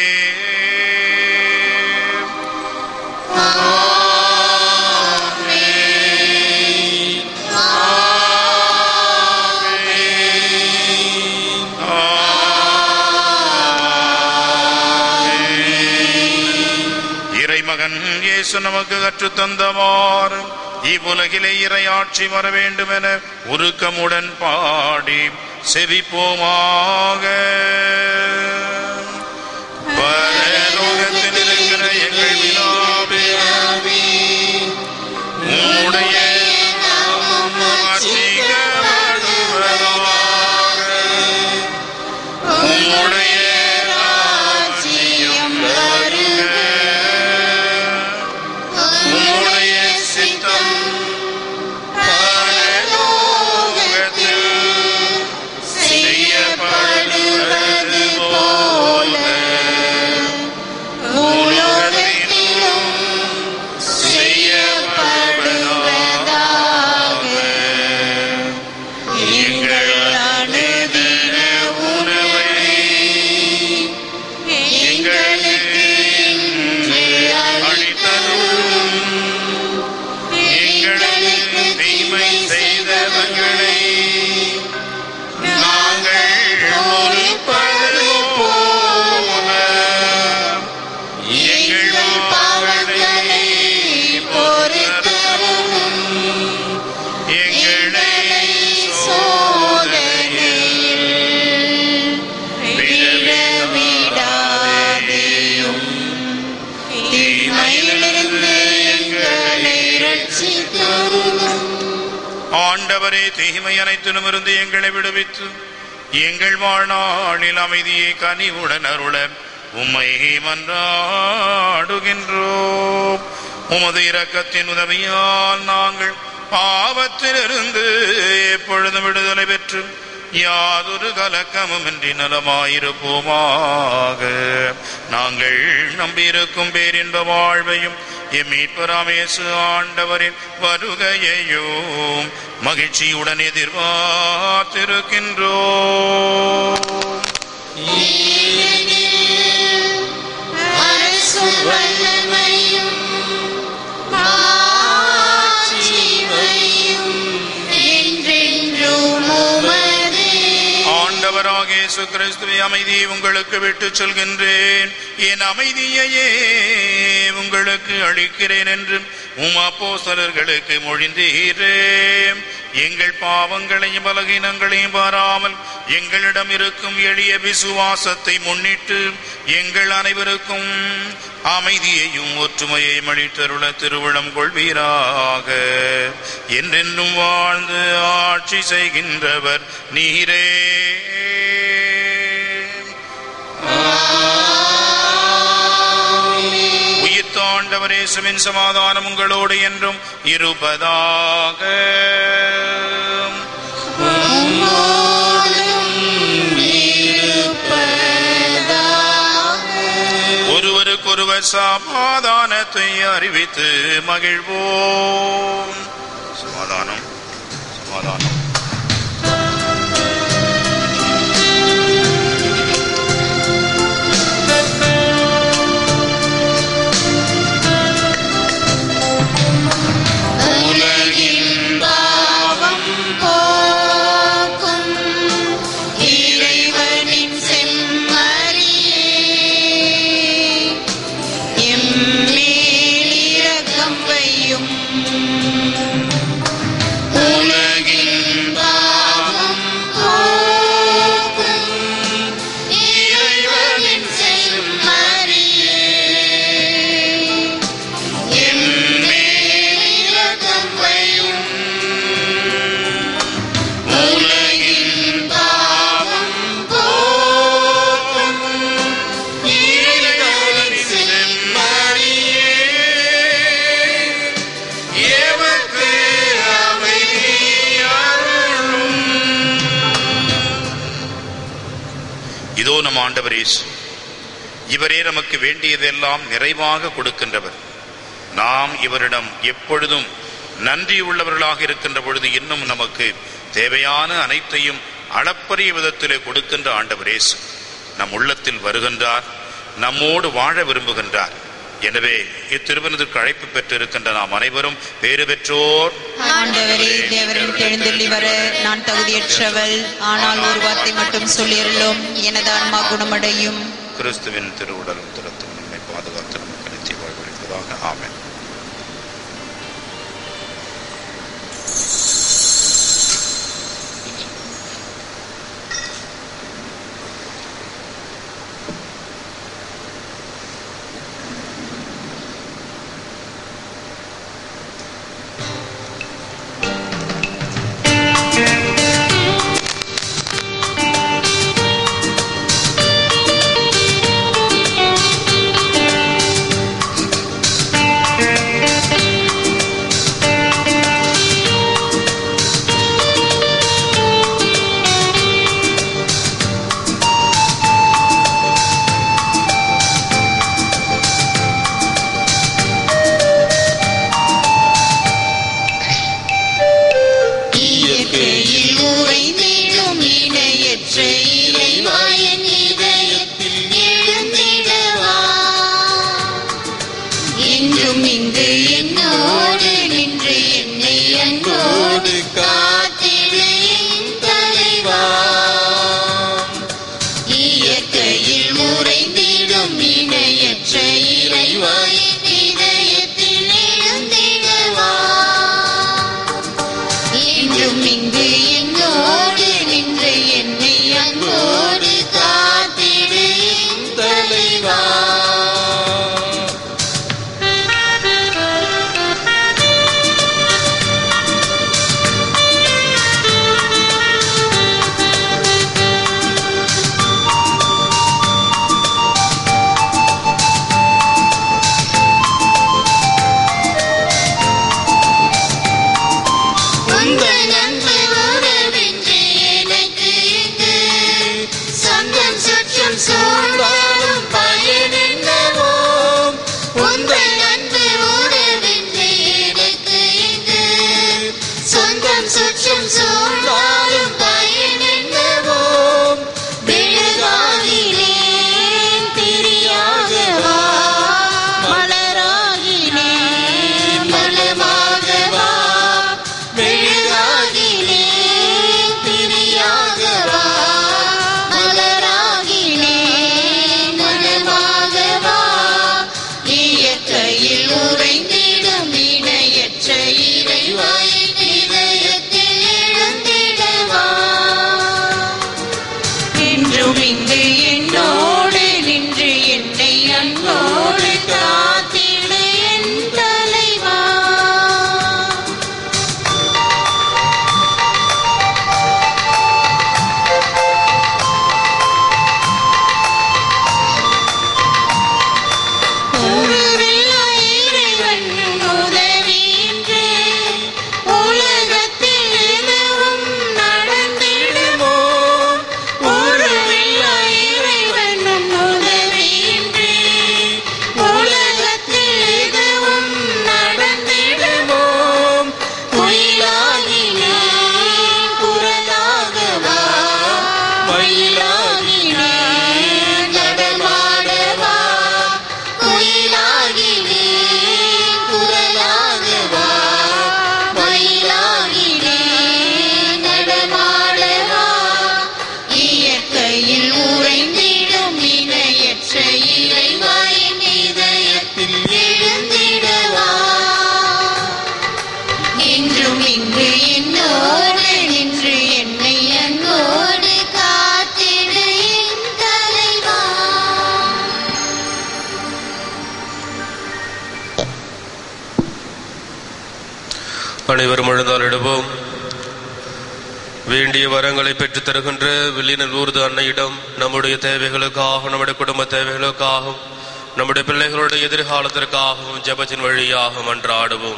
S2: இறைமகன் இயேசு நமக்கு கற்றுத் தந்தவாறு இவ்வுலகிலே இறையாட்சி வர வேண்டும் என உருக்கமுடன் பாடி செவிப்போமாக பரலோகத்தில் இருக்கிற எங்கள் பிதாவே, உம்முடைய நாமம் மாற்றிக்கப்படுவதாக. உம்முடைய ஆண்டவரே தீமை அனைத்திலும் இருந்து எங்களை விடுவித்து எங்கள் வாழ்நாளில் அமைதியை கனிவுடன் அருள உம்மை மன்றாடுகின்றோம் உமது இரக்கத்தின் உதவியால் நாங்கள் பாவத்திலிருந்து எப்பொழுதும் விடுதலை பெற்று யாதொரு கலக்கமுமின்றி நலமாயிருப்போமாக நாங்கள் நம்பியிருக்கும் பேரின்ப வாழ்வையும் எம்மீட்பராமேசு ஆண்டவரின் வருகையையும் மகிழ்ச்சியுடன் எதிர்பார்த்திருக்கின்றோம்
S1: அரசும் வல்லமையும் மாட்சிமையும் என்றென்றும் உமதே.
S2: ஆண்டவராக இயேசு கிறிஸ்துவை அமைதியை உங்களுக்கு விட்டுச் சொல்கின்றேன் என் அமைதியையே உங்களுக்கு அளிக்கிறேன் என்று உம் அப்போஸ்தலர்களுக்கு மொழிந்தீரே எங்கள் பாவங்களையும் பலகீனங்களையும் பாராமல் எங்களிடம் இருக்கும் எளிய விசுவாசத்தை முன்னிட்டு எங்கள் அனைவருக்கும் அமைதியையும் ஒற்றுமையையும் அளித்தருள திருவிழம் கொள்வீராக என்றென்றும் வாழ்ந்து ஆட்சி செய்கின்றவர் நீரே உயிர்த்தாண்டவர் இயேசுவின் சமாதானம் உங்களோடு என்றும் இருப்பதாக ஒருவருக்கொருவர் சமாதானத்தை அறிவித்து மகிழ்வோம் சமாதானம் சமாதானம்
S1: உலகின் பாவம் போக்கும் இறைவனின் செம்மறியே எம்மேல் இரக்கம் வையும் உலகின் பாவம் போக்கும் இறைவனின் செம்மறியே எம்மேல் இரக்கம் வையும் உலகின் பாவம் போக்கும் இறைவனின் செம்மறியே எமக்கு அமைதி அருளும்
S2: இதோ நம் ஆண்டவர் இயேசு இவரே நமக்கு வேண்டியதெல்லாம் நிறைவாக கொடுக்கின்றவர் நாம் இவரிடம் எப்பொழுதும் நன்றி உள்ளவர்களாக இருக்கின்ற பொழுது இன்னும் நமக்கு தேவையான அனைத்தையும் அளப்பரிய விதத்திலே கொடுக்கின்ற ஆண்டவர் இயேசு நம் உள்ளத்தில் வருகின்றார் நம்மோடு வாழ விரும்புகின்றார் எனவே இத்திருவினத்திற்கு அழைப்பு பெற்றிருக்கின்ற நாம் அனைவரும் பேறு பெற்றோர்
S3: ஆண்டவரே தேவரின் எழுந்தள்ளி வர நான் தகுதியற்றவள் ஆனால் ஒரு வார்த்தை மட்டும் சொல்லியருளும் எனது ஆன்மா குணமடையும்
S2: கிறிஸ்துவின் திருவுடலும் திறத்தும் நம்மை பாதுகாத்து நமக்கு நித்திய வாழ்வளிப்பதாக ஆமென்
S1: இயற்கையில் உறைந்திடும் இணையற்ற இறைவாயன் இதயத்தில் எழுந்திடவா என்றும் இங்கு என்னோடு நின்று என்னை அன்போடு காத்திடு என் தலைவா இயற்கையில் உறைந்திடும் இணையற்ற இறைவாயன் இதயத்தில் எழுந்திடவா என்றும் இங்கு என்னோடு நின்று என்னை அன்போடு காத்திடு என் தலைவா
S2: ஆ
S5: அனைவரும் எழுந்தாலிடுவோம் வேண்டிய வரங்களை பெற்றுத் தருகின்ற வில்லியனல் ஊர்து அன்னையிடம் நம்முடைய தேவைகளுக்காக நம்முடைய குடும்ப தேவைகளுக்காகவும் நம்முடைய பிள்ளைகளுடைய எதிர்காலத்திற்காகவும் ஜெபத்தின் வழியாக மன்றாடுவோம்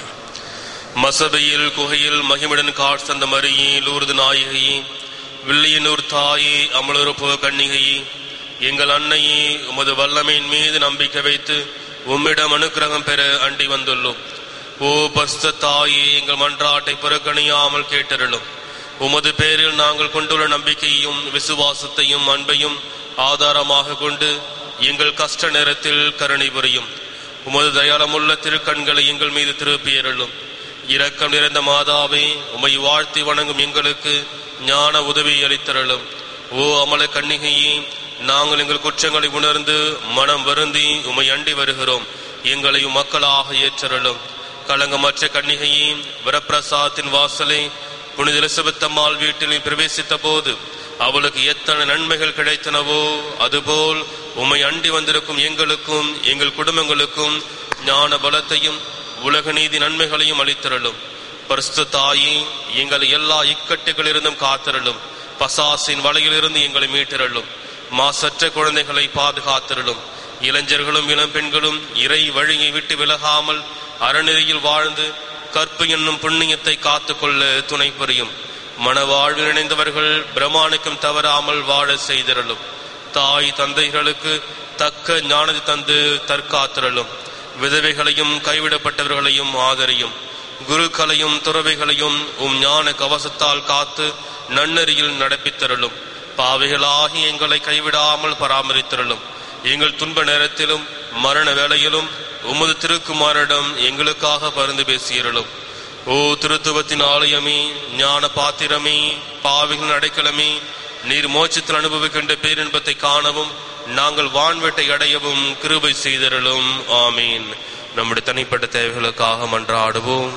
S5: மசபையில் குகையில் மகிமுடன் காட்சந்த மரியே லூர்து நாயகியே வில்லியனூர் தாயே அமலுறுப்பு கன்னிகையே எங்கள் அன்னையே உமது வல்லமையின் மீது நம்பிக்கை வைத்து உம்மிடம் அனுக்கிரகம் பெற அண்டி வந்துள்ளோம் ஓ பஸ்த தாயே எங்கள் மன்றாட்டை புறக்கணியாமல் கேட்டருளும் உமது பேரில் நாங்கள் கொண்டுள்ள நம்பிக்கையும் விசுவாசத்தையும் அன்பையும் ஆதாரமாக கொண்டு எங்கள் கஷ்ட நேரத்தில் கருணை புரியும் உமது தயாளமுள்ள திருக்கண்களை எங்கள் மீது திருப்பியருளும் இரக்கம் நிறைந்த மாதாவே உமை வாழ்த்தி வணங்கும் எங்களுக்கு ஞான உதவி அளித்தருளும் ஓ அமல கன்னிகையே நாங்கள் எங்கள் குற்றங்களை உணர்ந்து மனம் வருந்தி உமை அண்டி வருகிறோம் எங்களை மக்களாக ஏற்றருளும் களங்கமற்ற கன்னிகையே வரப்பிரசாத்தின் வாசலை புனித எலிசபெத் அம்மாள் வீட்டில் நீ பிரவேசித்த போது அவளுக்கு எத்தனை நன்மைகள் கிடைத்தனவோ அதுபோல் உம்மை அண்டி வந்திருக்கும் எங்களுக்கும் எங்கள் குடும்பங்களுக்கும் ஞான பலத்தையும் உலக நீதி நன்மைகளையும் அளித்தருளும் பரிசுத்த தாயே எங்களை எல்லா இக்கட்டுகளிலிருந்தும் காத்தருளும் பசாசின் வலையிலிருந்து எங்களை மீட்டருளும் மாசற்ற குழந்தைகளை பாதுகாத்தருளும் இளைஞர்களும் இளம் பெண்களும் இறை வழியை விட்டு விலகாமல் அறநெறியில் வாழ்ந்து கற்பு என்னும் புண்ணியத்தை காத்துக்கொள்ள துணை புரியும் மனவாழ்வில் இணைந்தவர்கள் பிரமாணிக்கம் தவறாமல் வாழ செய்திரலும் தாய் தந்தைகளுக்கு தக்க ஞானத்தை தந்து தற்காத்திரலும் விதவைகளையும் கைவிடப்பட்டவர்களையும் ஆதரியும் குருக்களையும் துறவைகளையும் உம் ஞான கவசத்தால் காத்து நன்னறியில் நடப்பித்தருளும் பாவைகளாகி எங்களை கைவிடாமல் பராமரித்தருளும் எங்கள் துன்ப நேரத்திலும் மரண வேளையிலும் உமது திருக்குமாரிடம் எங்களுக்காக பருந்து பேசியருளும் ஓ திருத்துவத்தின் ஆலயமே ஞான பாத்திரமே பாவிகளின் அடைக்கலமே நீர் மோட்சத்தில் அனுபவிக்கின்ற பேரின்பத்தை காணவும் நாங்கள் வான்வெட்டை அடையவும் கிருபை செய்தருளும் ஆமீன் நம்முடைய தனிப்பட்ட தேவைகளுக்காக மன்றாடுவோம்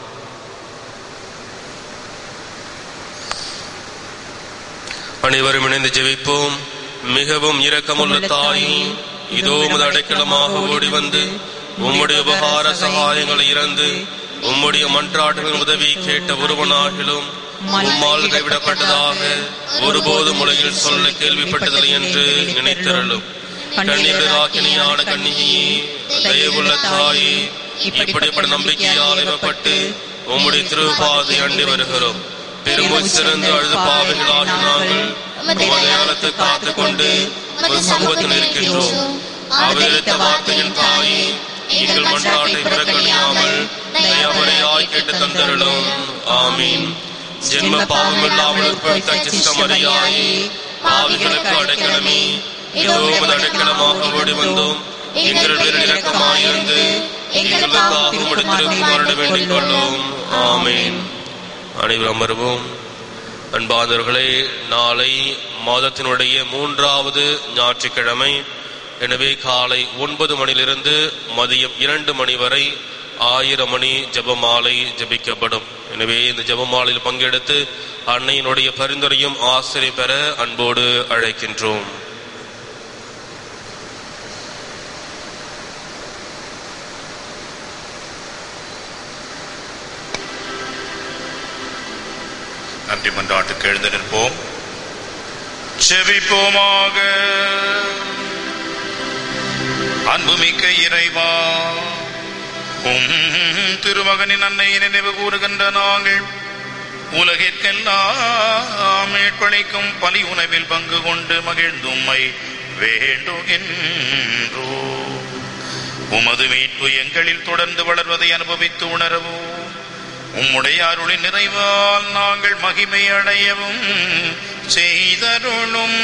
S5: அனைவரும் இணைந்து ஜெபிப்போம் மிகவும் இரக்கமுள்ள தாயே இதோ உமது அடைக்கலமாக ஓடி வந்து உம்முடைய உபகார சகாயங்களை இறந்து உம்முடைய மன்றாட்டுகளின் உதவி கேட்ட ஒருவனாகிலும் உம்மால் கைவிடப்பட்டதாக ஒருபோதும் உலகில் சொல்ல கேள்விப்பட்டதில்லை என்று நினைத்திரளும் கண்ணீராக்கினியான கண்ணிகையே தயவுள்ள தாயே இப்படிப்பட்ட நம்பிக்கையால் இவப்பட்டு உம்முடைய திருப்பாதை அண்டி வருகிறோம் பெருமூச்சு சிறந்து அழுது பாவைகளாகி நாங்கள் மலையாளத்தை காத்துக் கொண்டு உமது சமூகத்தில் இருக்கின்றோம் அவரித்த வார்த்தையின் தாயே எங்கள் மன்றாட்டை புறக்கணியாமல் தயவரையாய் கேட்டு தந்தருளும் ஆமீன் ஜென்ம பாவம் இல்லாமல் உட்படுத்த சிஸ்டமரியாயே பாவிகளுக்கு அடைக்கலமே இதோ உமது அடைக்கலமாக ஓடி வந்தோம் எங்கள் பேரில் இரக்கமாயிருந்து எங்களுக்காக உம்முடைய திருக்குமாரிட வேண்டிக் கொள்ளும் ஆமீன் அனைவரும் அமர்வோம் அன்பாந்தவர்களே நாளை மாதத்தினுடைய மூன்றாவது ஞாயிற்றுக்கிழமை எனவே காலை ஒன்பது மணியிலிருந்து மதியம் இரண்டு மணி வரை ஆயிரம் மணி ஜெபமாலை ஜெபிக்கப்படும் எனவே இந்த ஜெபமாலையில் பங்கெடுத்து அன்னையினுடைய பரிந்துரையும் ஆசிரியை பெற அன்போடு அழைக்கின்றோம்
S2: நன்றி மன்றாட்டுக்கு எழுந்து நிற்போம் செவிப்போமாக அன்புமிக்க இறைவா உம் திருமகனின் அன்னை நினைவு கூறுகின்ற நாங்கள் உலகிற்கெல்லாம் மேற்பணிக்கும் பலி உணவில் பங்கு கொண்டு மகிழ்ந்தும்மை வேண்டுகின்றோ உமது மீட்பு எங்களில் தொடர்ந்து வளர்வதை அனுபவித்து உணரவும் உம்முடைய அருளின் நிறைவால் நாங்கள் மகிமை அடையவும் செய்தருளும்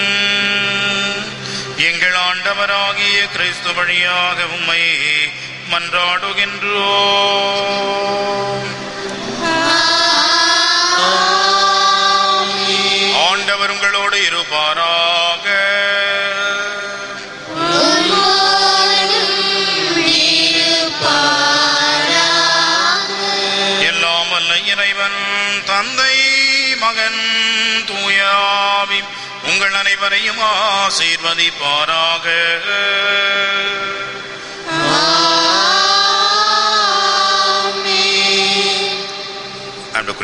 S2: எங்கள் ஆண்டவராகிய கிறிஸ்து வழியாக உம்மை மன்றாடுகின்றோம் ஆண்டவர் உங்களோடு இருப்பாராக எல்லாம் வல்ல இறைவன் தந்தை மகன் தூயாவி உங்கள் அனைவரையும் ஆசீர்வதிப்பாராக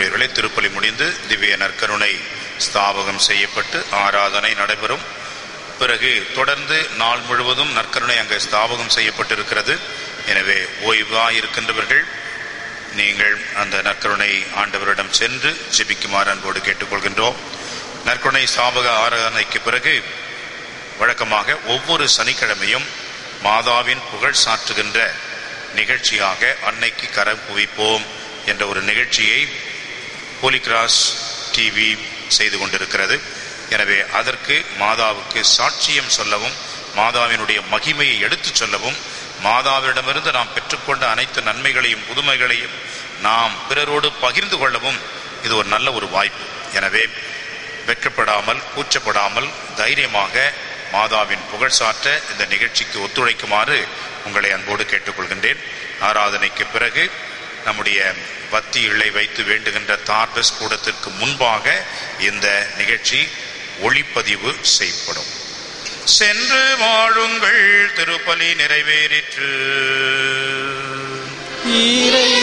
S2: அன்புக்குரியவர்களே திருப்பலி முடிந்து திவ்ய நற்கருணை ஸ்தாபகம் செய்யப்பட்டு ஆராதனை நடைபெறும் பிறகு தொடர்ந்து நாள் முழுவதும் நற்கருணை அங்கே ஸ்தாபகம் செய்யப்பட்டிருக்கிறது எனவே ஓய்வாக இருக்கின்றவர்கள் நீங்கள் அந்த நற்கருணை ஆண்டவரிடம் சென்று ஜெபிக்குமாறு அன்போடு கேட்டுக்கொள்கின்றோம் நற்கருணை ஸ்தாபக ஆராதனைக்கு பிறகு வழக்கமாக ஒவ்வொரு சனிக்கிழமையும் மாதாவின் புகழ் சாற்றுகின்ற நிகழ்ச்சியாக அன்னைக்கு கரம் குவிப்போம் என்ற ஒரு நிகழ்ச்சியை போலிகிராஸ் டிவி செய்து கொண்டிருக்கிறது எனவே அதற்கு மாதாவுக்கு சாட்சியம் சொல்லவும் மாதாவினுடைய மகிமையை எடுத்துச் சொல்லவும் மாதாவிடமிருந்து நாம் பெற்றுக்கொண்ட அனைத்து நன்மைகளையும் புதுமைகளையும் நாம் பிறரோடு பகிர்ந்து கொள்ளவும் இது ஒரு நல்ல ஒரு வாய்ப்பு எனவே வெட்கப்படாமல் கூச்சப்படாமல் தைரியமாக மாதாவின் புகழ் சாற்ற இந்த நிகழ்ச்சிக்கு ஒத்துழைக்குமாறு உங்களை அன்போடு கேட்டுக்கொள்கின்றேன் ஆராதனைக்கு பிறகு நம்முடைய பத்தி இழை வைத்து வேண்டுகின்ற தார்பஸ் கூடத்திற்கு முன்பாக இந்த நிகழ்ச்சி ஒளிப்பதிவு செய்யப்படும் சென்று வாழுங்கள் திருப்பலி நிறைவேறிற்று
S1: இறைவனுக்கு